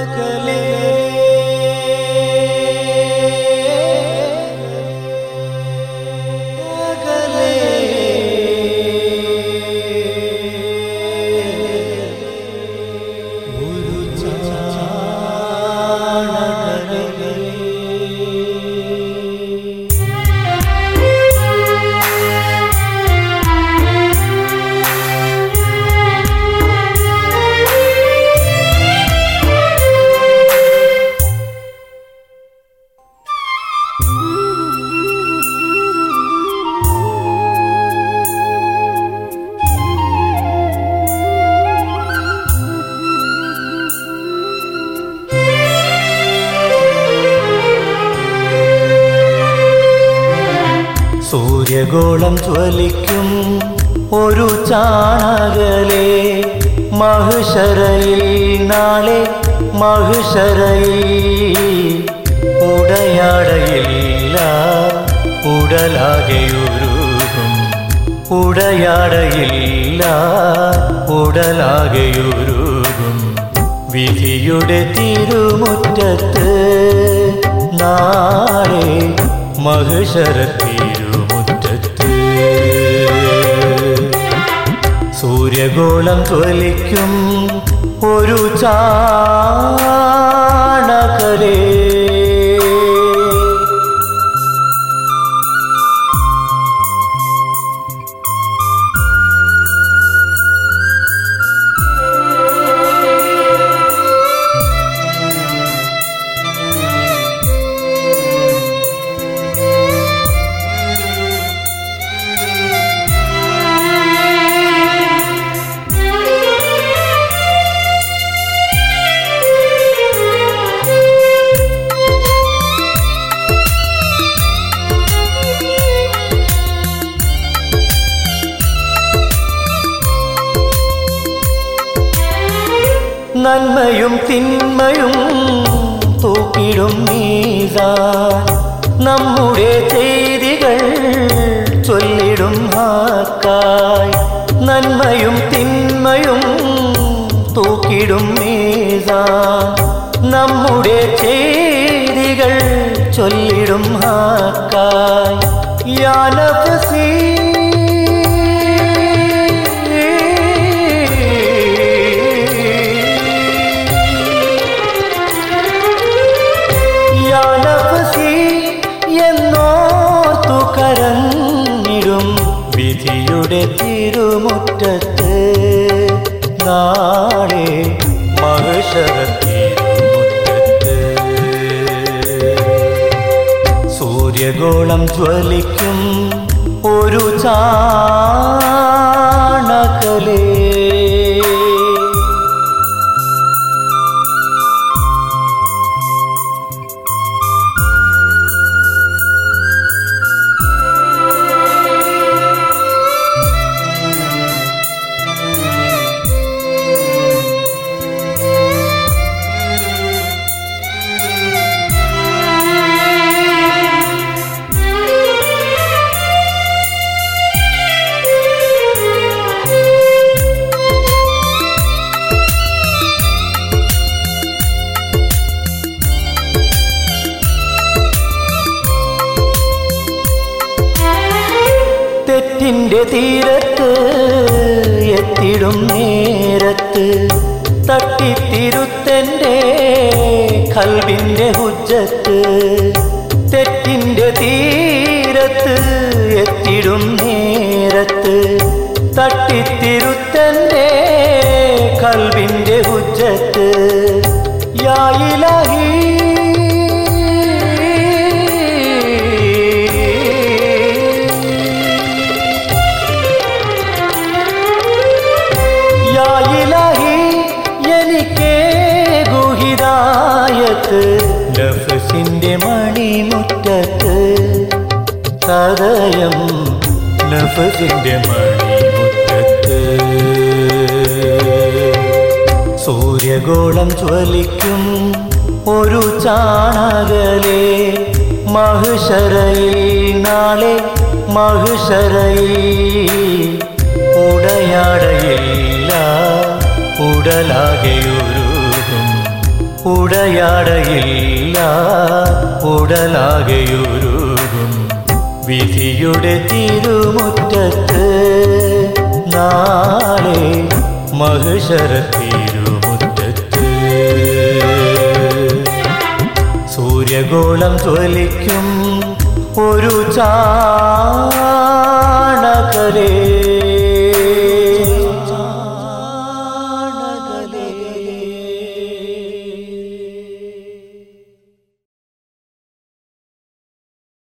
സൂര്യഗോളം ജ്വലിക്കും ഒരു ചാണകലെ മഹിഷരയിൽ നാളെ മഹിഷരയിൽ ഉടയാടയില്ല ഉടലാകെയുരുകും ഉടയാടയില്ല ഉടലാകെയുരുകും വിധിയുടെ തിരുമുറ്റത്ത് നാളെ മഹിഷര തിരുമുറ്റത്ത് സൂര്യഗോളം ജ്വലിക്കും ഒരു ചാണകലേ നന്മയും തിന്മയും തൂക്കിടും നീസാൻ നമ്മുടെ ചെയ്തികൾ ചൊല്ലിടും ഹാക്കായി നന്മയും തിന്മയും തൂക്കിടും നീസാൻ നമ്മുടെ ചെയ്തികൾ ചൊല്ലിടും ഹാക്കായി യാനഫസീ യാനഫസി എന്നോർത്തു കരഞ്ഞിടും വിധിയുടെ തിരുമുറ്റത്ത് നാളെ മഹിഷര തിരുമുറ്റത്ത് സൂര്യഗോളം ജ്വലിക്കും ഒരു ചാണകലേ തെറ്റിന്റെ തീരത്ത് എത്തിടും നേരത്ത് തട്ടിത്തിരുത്തന്റെ കൽവിന്റെ ഹുജ്ജത്ത് തെറ്റിന്റെ തീരത്ത് എത്തിടും നേരത്ത് തട്ടിത്തിരുത്തന്റെ കൽവിന്റെ ഹുജ്ജത്ത് യായിലഹീ യാ ഇലാഹി എനിക്കേ ഗുഹിതായത്ത് നഫസിന്റെ മണിമുറ്റത്ത് സദയം നഫസിന്റെ മണിമുറ്റത്ത് സൂര്യഗോളം ജ്വലിക്കും ഒരു ചാണകലേ മഹിഷരയിൽ നാളെ മഹിഷരയിൽ ഉടയാടയില്ല ഉടലാകെയുരുകും ഉടയാടയില്ല ഉടലാകെയുരുകും വിധിയുടെ തിരുമുറ്റത്ത് നാളെ മഹിഷര തിരുമുറ്റത്ത് സൂര്യഗോളം ജ്വലിക്കും ഒരു ചാണകലേ